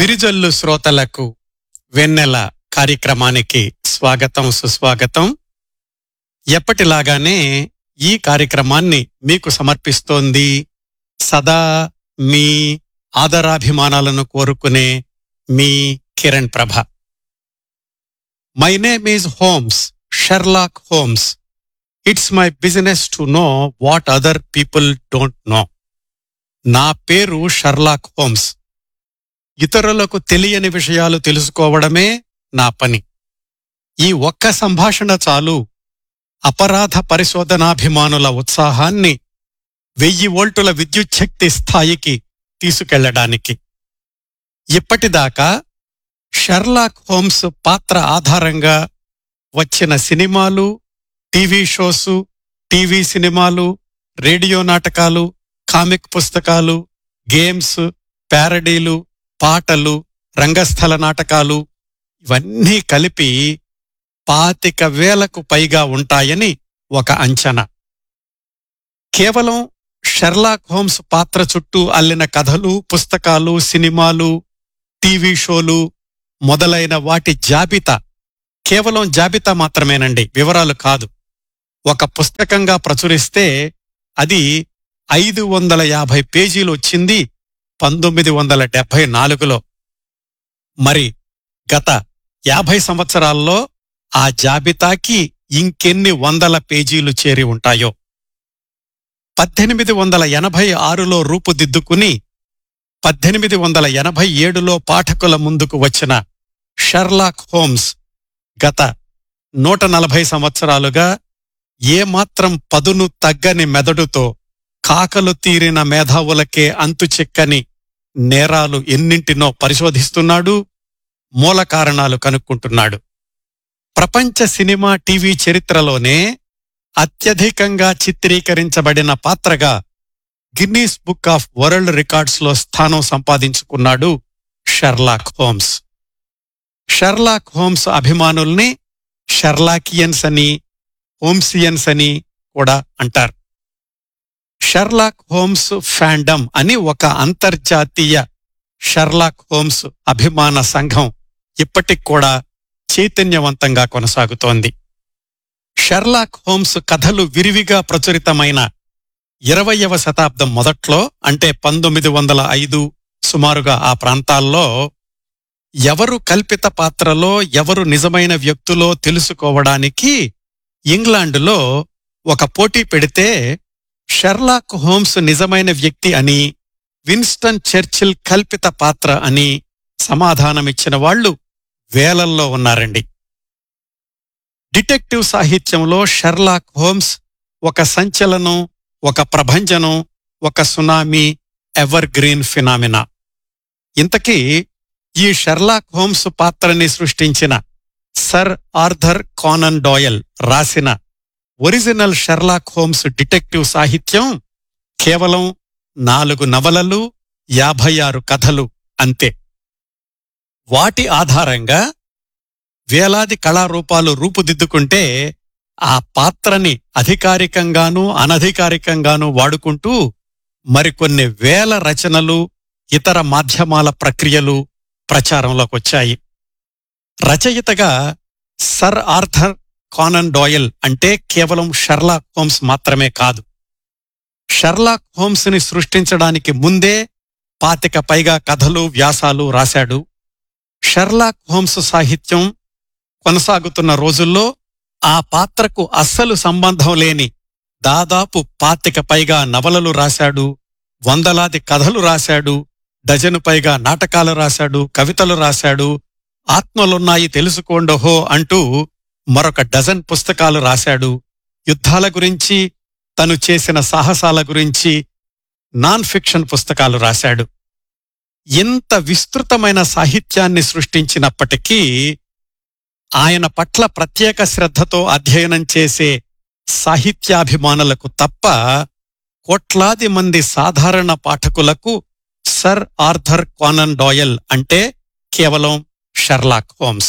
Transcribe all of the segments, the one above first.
విరిజల్లు శ్రోతలకు వెన్నెల కార్యక్రమానికి స్వాగతం సుస్వాగతం ఎప్పటిలాగానే ఈ కార్యక్రమాన్ని మీకు సమర్పిస్తోంది సదా మీ ఆదరాభిమానాలను కోరుకునే మీ Kiran Prabha my name is Holmes Sherlock Holmes it's my business to know what other people don't know నా పేరు షర్లాక్ హోమ్స్ ఇతరులకు తెలియని విషయాలు తెలుసుకోవడమే నా పని ఈ ఒక్క సంభాషణ చాలు అపరాధ పరిశోధనాభిమానుల ఉత్సాహాన్ని వెయ్యి వోల్టుల విద్యుచ్ఛక్తి స్థాయికి తీసుకెళ్లడానికి ఇప్పటిదాకా షర్లాక్ హోమ్స్ పాత్ర ఆధారంగా వచ్చిన సినిమాలు టీవీ షోసు టీవీ సినిమాలు రేడియో నాటకాలు కామిక్ పుస్తకాలు గేమ్స్ ప్యారడీలు పాటలు రంగస్థల నాటకాలు ఇవన్నీ కలిపి పాతిక వేలకు పైగా ఉంటాయని ఒక అంచనా కేవలం షెర్లాక్ హోమ్స్ పాత్ర చుట్టూ అల్లిన కథలు పుస్తకాలు సినిమాలు టీవీ షోలు మొదలైన వాటి జాబితా కేవలం జాబితా మాత్రమేనండి వివరాలు కాదు ఒక పుస్తకంగా ప్రచురిస్తే అది ఐదు వందల యాభై పేజీలు వచ్చింది పంతొమ్మిది వందల డెబ్బై నాలుగులో మరి గత యాభై సంవత్సరాల్లో ఆ జాబితాకి ఇంకెన్ని వందల పేజీలు చేరి ఉంటాయో పద్దెనిమిది వందల ఎనభై ఆరులో రూపుదిద్దుకుని పద్దెనిమిది వందల ఎనభై ఏడులో పాఠకుల ముందుకు వచ్చిన షర్లాక్ హోమ్స్ గత నూట నలభై సంవత్సరాలుగా ఏమాత్రం పదును తగ్గని మెదడుతో కాకలు తీరిన మేధావులకే అంతు చిక్కని నేరాలు ఎన్నింటినో పరిశోధిస్తున్నాడు మూల కారణాలు కనుక్కుంటున్నాడు ప్రపంచ సినిమా టీవీ చరిత్రలోనే అత్యధికంగా చిత్రీకరించబడిన పాత్రగా గిన్నీస్ బుక్ ఆఫ్ వరల్డ్ రికార్డ్స్లో స్థానం సంపాదించుకున్నాడు షెర్లాక్ హోమ్స్ షెర్లాక్ హోమ్స్ అభిమానుల్ని షెర్లాకియన్స్ అని హోమ్సియన్స్ అని కూడా అంటారు షెర్లాక్ హోమ్స్ ఫ్యాండమ్ అని ఒక అంతర్జాతీయ షెర్లాక్ హోమ్స్ అభిమాన సంఘం ఇప్పటికి కూడా చైతన్యవంతంగా కొనసాగుతోంది షెర్లాక్ హోమ్స్ కథలు విరివిగా ప్రచురితమైన ఇరవయవ శతాబ్దం మొదట్లో అంటే పంతొమ్మిది వందల ఐదు సుమారుగా ఆ ప్రాంతాల్లో ఎవరు కల్పిత పాత్రలో ఎవరు నిజమైన వ్యక్తులో తెలుసుకోవడానికి ఇంగ్లాండులో ఒక పోటీ పెడితే షెర్లాక్ హోమ్స్ నిజమైన వ్యక్తి అని విన్స్టన్ చర్చిల్ కల్పిత పాత్ర అని సమాధానమిచ్చిన వాళ్ళు వేలల్లో ఉన్నారండి డిటెక్టివ్ సాహిత్యంలో షెర్లాక్ హోమ్స్ ఒక సంచలనం ఒక ప్రభంజనం ఒక సునామీ ఎవర్ గ్రీన్ ఫినామినా ఇంతకీ ఈ షెర్లాక్ హోమ్స్ పాత్రని సృష్టించిన సర్ ఆర్థర్ కానన్ డాయల్ రాసిన ఒరిజినల్ షెర్లాక్ హోమ్స్ డిటెక్టివ్ సాహిత్యం కేవలం నాలుగు నవలలు యాభై ఆరు కథలు అంతే వాటి ఆధారంగా వేలాది కళారూపాలు రూపుదిద్దుకుంటే ఆ పాత్రని అధికారికంగానూ అనధికారికంగానూ వాడుకుంటూ మరికొన్ని వేల రచనలు ఇతర మాధ్యమాల ప్రక్రియలు ప్రచారంలోకొచ్చాయి రచయితగా సర్ ఆర్థర్ కానన్ డాయల్ అంటే కేవలం షెర్లాక్ హోమ్స్ మాత్రమే కాదు షెర్లాక్ హోమ్స్ ని సృష్టించడానికి ముందే పాతిక పైగా కథలు వ్యాసాలు రాశాడు షెర్లాక్ హోమ్స్ సాహిత్యం కొనసాగుతున్న రోజుల్లో ఆ పాత్రకు అస్సలు సంబంధం లేని దాదాపు పాతిక పైగా నవలలు రాశాడు వందలాది కథలు రాశాడు డజను పైగా నాటకాలు రాశాడు కవితలు రాశాడు ఆత్మలున్నాయి తెలుసుకోండోహో అంటూ మరొక డజన్ పుస్తకాలు రాశాడు యుద్ధాల గురించి తను చేసిన సాహసాల గురించి నాన్ ఫిక్షన్ పుస్తకాలు రాశాడు ఇంత విస్తృతమైన సాహిత్యాన్ని సృష్టించినప్పటికీ ఆయన పట్ల ప్రత్యేక శ్రద్ధతో అధ్యయనం చేసే సాహిత్యాభిమానులకు తప్ప కోట్లాది మంది సాధారణ పాఠకులకు సర్ ఆర్థర్ కానన్ డాయల్ అంటే కేవలం షెర్లాక్ హోమ్స్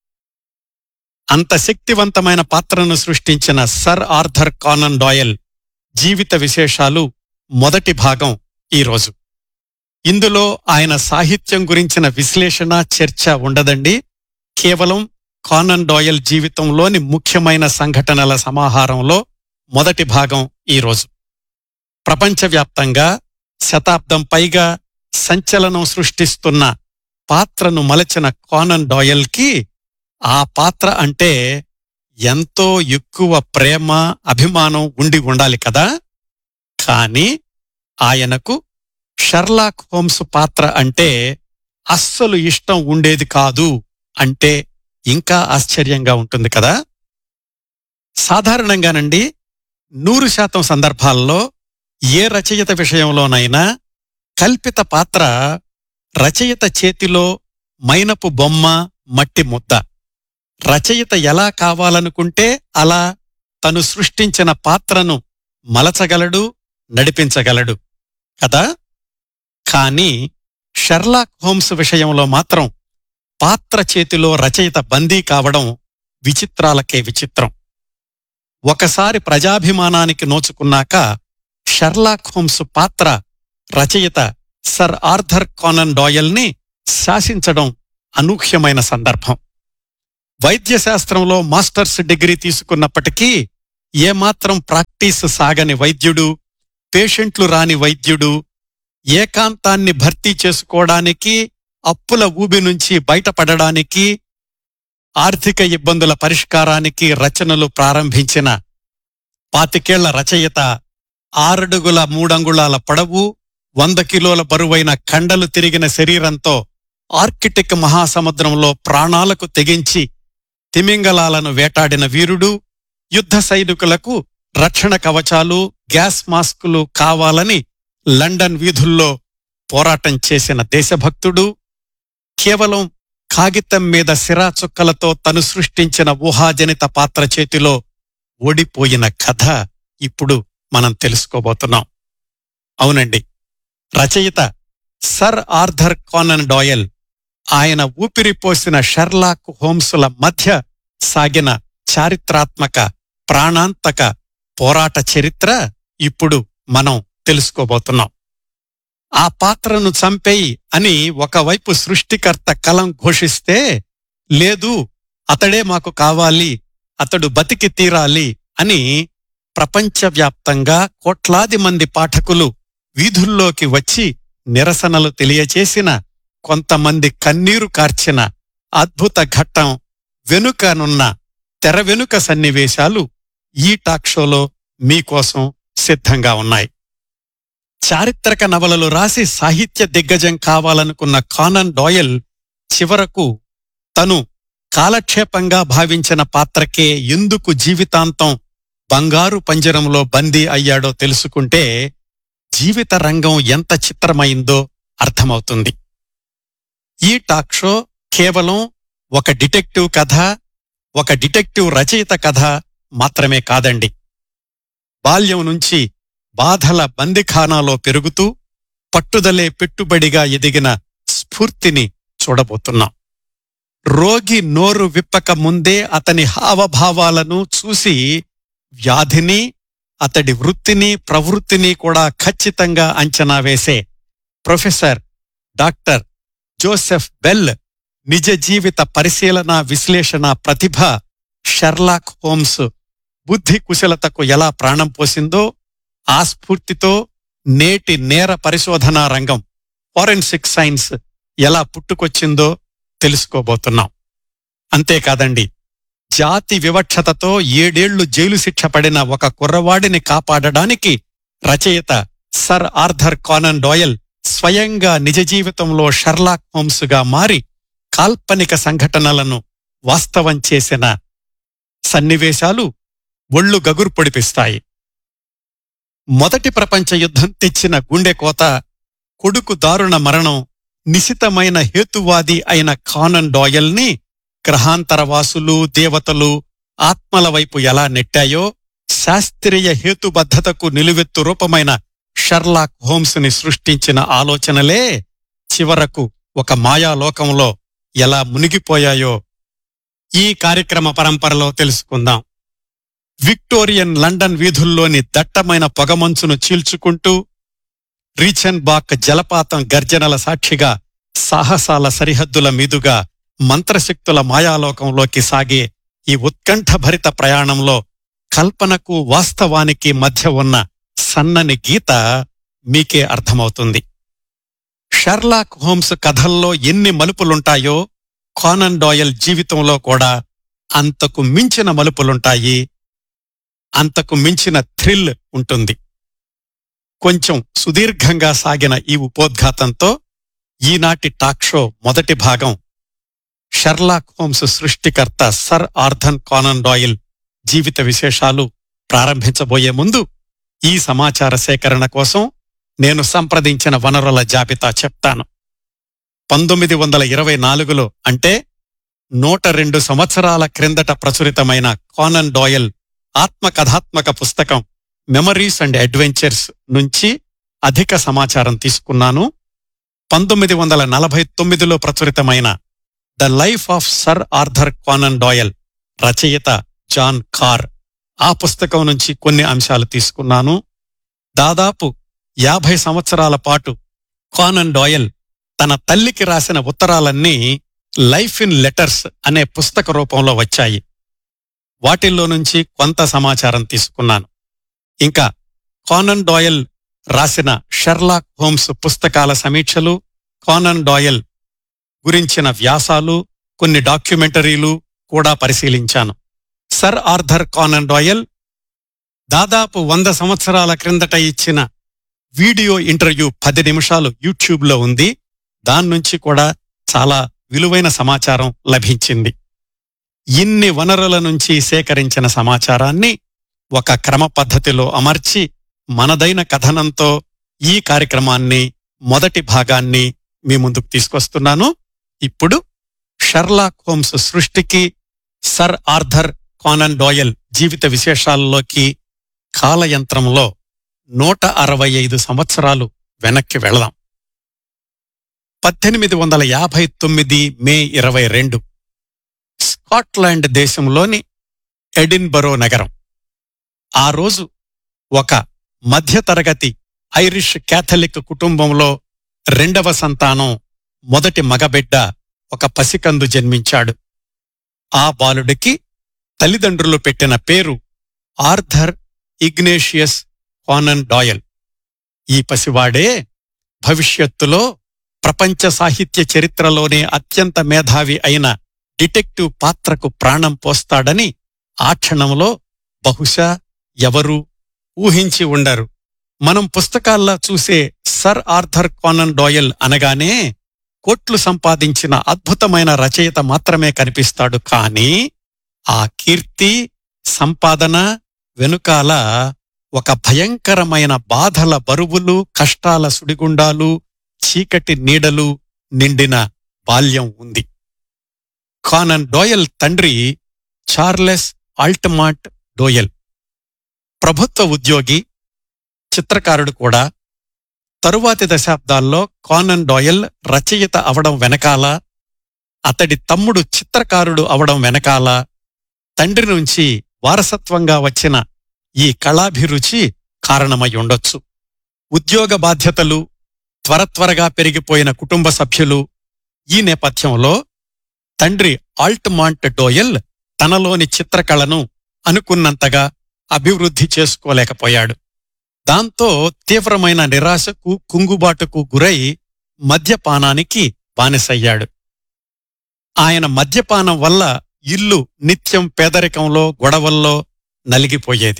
అంత శక్తివంతమైన పాత్రను సృష్టించిన సర్ ఆర్థర్ కానన్ డాయల్ జీవిత విశేషాలు మొదటి భాగం ఈరోజు ఇందులో ఆయన సాహిత్యం గురించిన విశ్లేషణ చర్చ ఉండదండి కేవలం కానన్ డాయల్ జీవితంలోని ముఖ్యమైన సంఘటనల సమాహారంలో మొదటి భాగం ఈరోజు ప్రపంచవ్యాప్తంగా శతాబ్దం పైగా సంచలనం సృష్టిస్తున్న పాత్రను మలచిన కానన్ డాయల్కి ఆ పాత్ర అంటే ఎంతో ఎక్కువ ప్రేమ అభిమానం ఉండి ఉండాలి కదా కాని ఆయనకు షర్లాక్ హోమ్స్ పాత్ర అంటే అస్సలు ఇష్టం ఉండేది కాదు అంటే ఇంకా ఆశ్చర్యంగా ఉంటుంది కదా సాధారణంగానండి నూరు శాతం సందర్భాల్లో ఏ రచయిత విషయంలోనైనా కల్పిత పాత్ర రచయిత చేతిలో మైనపు బొమ్మ మట్టి ముద్ద రచయిత ఎలా కావాలనుకుంటే అలా తను సృష్టించిన పాత్రను మలచగలడు నడిపించగలడు కదా కాని షెర్లాక్ హోమ్స్ విషయంలో మాత్రం పాత్ర చేతిలో రచయిత బందీ కావడం విచిత్రాలకే విచిత్రం ఒకసారి ప్రజాభిమానానికి నోచుకున్నాక షెర్లాక్ హోమ్స్ పాత్ర రచయిత సర్ ఆర్థర్ కానన్ డాయల్ని శాసించడం అనూహ్యమైన సందర్భం వైద్యశాస్త్రంలో మాస్టర్స్ డిగ్రీ తీసుకున్నప్పటికీ ఏమాత్రం ప్రాక్టీస్ సాగని వైద్యుడు పేషెంట్లు రాని వైద్యుడు ఏకాంతాన్ని భర్తీ చేసుకోవడానికి అప్పుల ఊబి నుంచి బయటపడడానికి ఆర్థిక ఇబ్బందుల పరిష్కారానికి రచనలు ప్రారంభించిన పాతికేళ్ల రచయిత ఆరడుగుల మూడంగుళాల పొడవు వంద కిలోల బరువైన కండలు తిరిగిన శరీరంతో ఆర్కిటిక్ మహాసముద్రంలో ప్రాణాలకు తెగించి తిమింగలాలను వేటాడిన వీరుడు యుద్ధ సైనికులకు రక్షణ కవచాలు గ్యాస్ మాస్కులు కావాలని లండన్ వీధుల్లో పోరాటం చేసిన దేశభక్తుడు కేవలం కాగితం మీద సిరా చుక్కలతో తను సృష్టించిన ఊహాజనిత పాత్ర చేతిలో ఓడిపోయిన కథ ఇప్పుడు మనం తెలుసుకోబోతున్నాం అవునండి రచయిత సర్ ఆర్థర్ కానన్ డాయల్ ఆయన ఊపిరిపోసిన షెర్లాక్ హోమ్సుల మధ్య సాగిన చారిత్రాత్మక ప్రాణాంతక పోరాట చరిత్ర ఇప్పుడు మనం తెలుసుకోబోతున్నాం ఆ పాత్రను చంపేయి అని ఒకవైపు సృష్టికర్త కలం ఘోషిస్తే లేదు అతడే మాకు కావాలి అతడు బతికి తీరాలి అని ప్రపంచవ్యాప్తంగా కోట్లాది మంది పాఠకులు వీధుల్లోకి వచ్చి నిరసనలు తెలియచేసిన కొంతమంది కన్నీరు కార్చిన అద్భుత ఘట్టం వెనుకనున్న తెర వెనుక సన్నివేశాలు ఈ టాక్ షోలో మీకోసం సిద్ధంగా ఉన్నాయి చారిత్రక నవలలు రాసి సాహిత్య దిగ్గజం కావాలనుకున్న కానన్ డాయల్ చివరకు తను కాలక్షేపంగా భావించిన పాత్రకే ఎందుకు జీవితాంతం బంగారు పంజరంలో బందీ అయ్యాడో తెలుసుకుంటే జీవిత రంగం ఎంత చిత్రమైందో అర్థమవుతుంది ఈ టాక్ షో కేవలం ఒక డిటెక్టివ్ కథ ఒక డిటెక్టివ్ రచయిత కథ మాత్రమే కాదండి బాల్యం నుంచి బాధల బందిఖానాలో పెరుగుతూ పట్టుదలే పెట్టుబడిగా ఎదిగిన స్ఫూర్తిని చూడబోతున్నాం రోగి నోరు విప్పక ముందే అతని హావభావాలను చూసి వ్యాధిని అతడి వృత్తిని ప్రవృత్తిని కూడా ఖచ్చితంగా అంచనా వేసే ప్రొఫెసర్ డాక్టర్ జోసెఫ్ బెల్ నిజ జీవిత పరిశీలన విశ్లేషణ ప్రతిభ షెర్లాక్ హోమ్స్ బుద్ధి కుశలతకు ఎలా ప్రాణం పోసిందో ఆ స్ఫూర్తితో నేటి నేర పరిశోధనా రంగం ఫారెన్సిక్ సైన్స్ ఎలా పుట్టుకొచ్చిందో తెలుసుకోబోతున్నాం అంతేకాదండి జాతి వివక్షతతో ఏడేళ్లు జైలు శిక్ష పడిన ఒక కుర్రవాడిని కాపాడడానికి రచయిత సర్ ఆర్థర్ కానన్ డోయల్ స్వయంగా నిజ జీవితంలో షర్లాక్ హోమ్స్గా మారి కాల్పనిక సంఘటనలను వాస్తవం చేసిన సన్నివేశాలు ఒళ్ళు గగురు పొడిపిస్తాయి మొదటి ప్రపంచ యుద్ధం తెచ్చిన గుండెకోత కొడుకు దారుణ మరణం నిశితమైన హేతువాది అయిన కానన్ డాయల్ని గ్రహాంతరవాసులు దేవతలు ఆత్మల వైపు ఎలా నెట్టాయో శాస్త్రీయ హేతుబద్ధతకు నిలువెత్తు రూపమైన షర్లాక్ హోమ్స్ని సృష్టించిన ఆలోచనలే చివరకు ఒక మాయాలోకంలో ఎలా మునిగిపోయాయో ఈ కార్యక్రమ పరంపరలో తెలుసుకుందాం విక్టోరియన్ లండన్ వీధుల్లోని దట్టమైన పొగమంచును చీల్చుకుంటూ రీచన్ బాక్ జలపాతం గర్జనల సాక్షిగా సాహసాల సరిహద్దుల మీదుగా మంత్రశక్తుల మాయాలోకంలోకి సాగే ఈ ఉత్కంఠభరిత ప్రయాణంలో కల్పనకు వాస్తవానికి మధ్య ఉన్న సన్నని గీత మీకే అర్థమవుతుంది షర్లాక్ హోమ్స్ కథల్లో ఎన్ని మలుపులుంటాయో కానన్ డాయల్ జీవితంలో కూడా అంతకు మించిన మలుపులుంటాయి అంతకు మించిన థ్రిల్ ఉంటుంది కొంచెం సుదీర్ఘంగా సాగిన ఈ ఉపోద్ఘాతంతో ఈనాటి టాక్ షో మొదటి భాగం షర్లాక్ హోమ్స్ సృష్టికర్త సర్ ఆర్థన్ కానన్ డాయిల్ జీవిత విశేషాలు ప్రారంభించబోయే ముందు ఈ సమాచార సేకరణ కోసం నేను సంప్రదించిన వనరుల జాబితా చెప్తాను పంతొమ్మిది వందల ఇరవై నాలుగులో అంటే నూట రెండు సంవత్సరాల క్రిందట ప్రచురితమైన కానన్ డాయల్ ఆత్మకథాత్మక పుస్తకం మెమరీస్ అండ్ అడ్వెంచర్స్ నుంచి అధిక సమాచారం తీసుకున్నాను పంతొమ్మిది వందల నలభై తొమ్మిదిలో ప్రచురితమైన the life of sir Arthur Conan Doyle రచయిత జాన్ కార్ ఆ పుస్తకం నుంచి కొన్ని అంశాలు తీసుకున్నాను దాదాపు యాభై సంవత్సరాల పాటు కానన్ డాయల్ తన తల్లికి రాసిన ఉత్తరాలన్నీ లైఫ్ ఇన్ లెటర్స్ అనే పుస్తక రూపంలో వచ్చాయి వాటిల్లో నుంచి కొంత సమాచారం తీసుకున్నాను ఇంకా కానన్ డాయల్ రాసిన షెర్లాక్ హోమ్స్ పుస్తకాల సమీక్షలు కానన్ డాయల్ గురించిన వ్యాసాలు కొన్ని డాక్యుమెంటరీలు కూడా పరిశీలించాను సర్ ఆర్థర్ కానన్ డాయల్ దాదాపు వంద సంవత్సరాల క్రిందట ఇచ్చిన వీడియో ఇంటర్వ్యూ పది నిమిషాలు యూట్యూబ్లో ఉంది దాని నుంచి కూడా చాలా విలువైన సమాచారం లభించింది ఇన్ని వనరుల నుంచి సేకరించిన సమాచారాన్ని ఒక క్రమ పద్ధతిలో అమర్చి మనదైన కథనంతో ఈ కార్యక్రమాన్ని మొదటి భాగాన్ని మీ ముందుకు తీసుకొస్తున్నాను ఇప్పుడు షర్లాక్ హోమ్స్ సృష్టికి సర్ ఆర్థర్ కానన్ డాయల్ జీవిత విశేషాల్లోకి కాలయంత్రంలో నూట అరవై ఐదు సంవత్సరాలు వెనక్కి వెళదాం పద్దెనిమిది వందల యాభై తొమ్మిది మే ఇరవై రెండు స్కాట్లాండ్ దేశంలోని ఎడిన్బరో నగరం ఆ రోజు ఒక మధ్యతరగతి ఐరిష్ క్యాథలిక్ కుటుంబంలో రెండవ సంతానం మొదటి మగబిడ్డ ఒక పసికందు జన్మించాడు ఆ బాలుడికి తల్లిదండ్రులు పెట్టిన పేరు ఆర్థర్ ఇగ్నేషియస్ కానన్ డాయల్ ఈ పసివాడే భవిష్యత్తులో ప్రపంచ సాహిత్య చరిత్రలోనే అత్యంత మేధావి అయిన డిటెక్టివ్ పాత్రకు ప్రాణం పోస్తాడని ఆ క్షణంలో బహుశా ఎవరూ ఊహించి ఉండరు మనం పుస్తకాల్లో చూసే సర్ ఆర్థర్ కానన్ డాయల్ అనగానే కోట్లు సంపాదించిన అద్భుతమైన రచయిత మాత్రమే కనిపిస్తాడు కానీ ఆ కీర్తి సంపాదన వెనుకాల ఒక భయంకరమైన బాధల బరువులు కష్టాల సుడిగుండాలు చీకటి నీడలు నిండిన బాల్యం ఉంది కానన్ డోయల్ తండ్రి చార్లెస్ ఆల్టమాట్ డోయల్ ప్రభుత్వ ఉద్యోగి చిత్రకారుడు కూడా తరువాతి దశాబ్దాల్లో కానన్ డోయల్ రచయిత అవడం వెనకాల అతడి తమ్ముడు చిత్రకారుడు అవడం వెనకాల తండ్రి నుంచి వారసత్వంగా వచ్చిన ఈ కళాభిరుచి కారణమై ఉండొచ్చు ఉద్యోగ బాధ్యతలు త్వర త్వరగా పెరిగిపోయిన కుటుంబ సభ్యులు ఈ నేపథ్యంలో తండ్రి ఆల్ట్మాంట్ డోయల్ తనలోని చిత్రకళను అనుకున్నంతగా అభివృద్ధి చేసుకోలేకపోయాడు దాంతో తీవ్రమైన నిరాశకు కుంగుబాటుకు గురై మద్యపానానికి బానిసయ్యాడు ఆయన మద్యపానం వల్ల ఇల్లు నిత్యం పేదరికంలో గొడవల్లో నలిగిపోయేది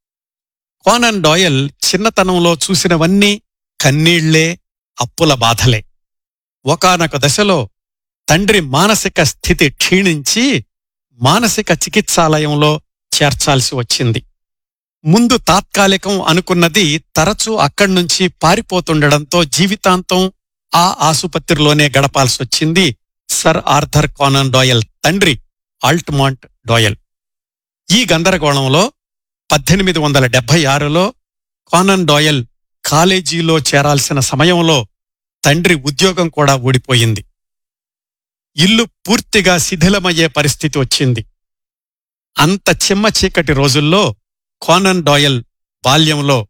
కోనన్ డాయల్ చిన్నతనంలో చూసినవన్నీ కన్నీళ్లే అప్పుల బాధలే ఒకానొక దశలో తండ్రి మానసిక స్థితి క్షీణించి మానసిక చికిత్సాలయంలో చేర్చాల్సి వచ్చింది ముందు తాత్కాలికం అనుకున్నది తరచూ అక్కడ్నుంచి పారిపోతుండడంతో జీవితాంతం ఆ ఆసుపత్రిలోనే గడపాల్సొచ్చింది సర్ ఆర్థర్ కానన్ డాయల్ తండ్రి ఆల్ట్మాంట్ డాయల్ ఈ గందరగోళంలో పద్దెనిమిది వందల డెబ్బై ఆరులో కానన్ డాయల్ కాలేజీలో చేరాల్సిన సమయంలో తండ్రి ఉద్యోగం కూడా ఊడిపోయింది ఇల్లు పూర్తిగా శిథిలమయ్యే పరిస్థితి వచ్చింది అంత చిమ్మ చీకటి రోజుల్లో కానన్ డాయల్ బాల్యంలో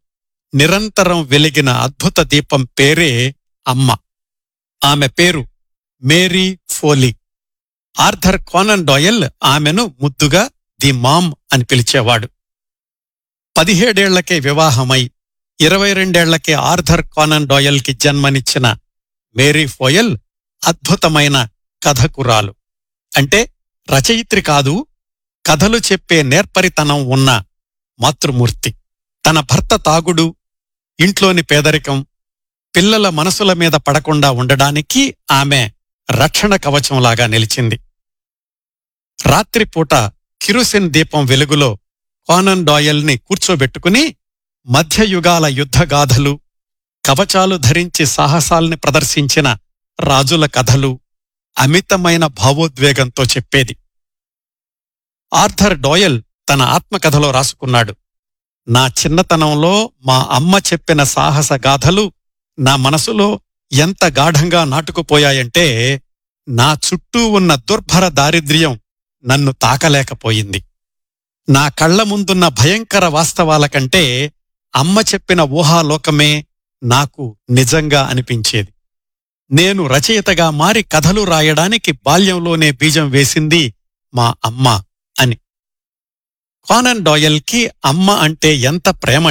నిరంతరం వెలిగిన అద్భుత దీపం పేరే అమ్మ ఆమె పేరు Mary Foley Arthur Conan Doyle ఆమెను ముద్దుగా ది మామ్ అని పిలిచేవాడు పదిహేడేళ్లకే వివాహమై ఇరవై రెండేళ్లకే ఆర్థర్ కానన్ డాయల్కి జన్మనిచ్చిన మేరీ ఫోయల్ అద్భుతమైన కథకురాలు అంటే రచయిత్రి కాదు కథలు చెప్పే నేర్పరితనం ఉన్న మాతృమూర్తి తన భర్త తాగుడు ఇంట్లోని పేదరికం పిల్లల మనసుల మీద పడకుండా ఉండడానికి ఆమె రక్షణ కవచంలాగా నిలిచింది రాత్రిపూట కిరుసిన్ దీపం వెలుగులో కానన్ డాయల్ని కూర్చోబెట్టుకుని మధ్యయుగాల యుద్ధగాథలు కవచాలు ధరించి సాహసాల్ని ప్రదర్శించిన రాజుల కథలు అమితమైన భావోద్వేగంతో చెప్పేది ఆర్థర్ డోయల్ తన ఆత్మకథలో రాసుకున్నాడు నా చిన్నతనంలో మా అమ్మ చెప్పిన సాహస గాథలు నా మనసులో ఎంత గాఢంగా నాటుకుపోయాయంటే నా చుట్టూ ఉన్న దుర్భర దారిద్ర్యం నన్ను తాకలేకపోయింది నా కళ్ల ముందున్న భయంకర వాస్తవాల కంటే అమ్మ చెప్పిన ఊహాలోకమే నాకు నిజంగా అనిపించేది నేను రచయితగా మారి కథలు రాయడానికి బాల్యంలోనే బీజం వేసింది మా అమ్మ అని కానన్ డాయల్కి అమ్మ అంటే ఎంత ప్రేమ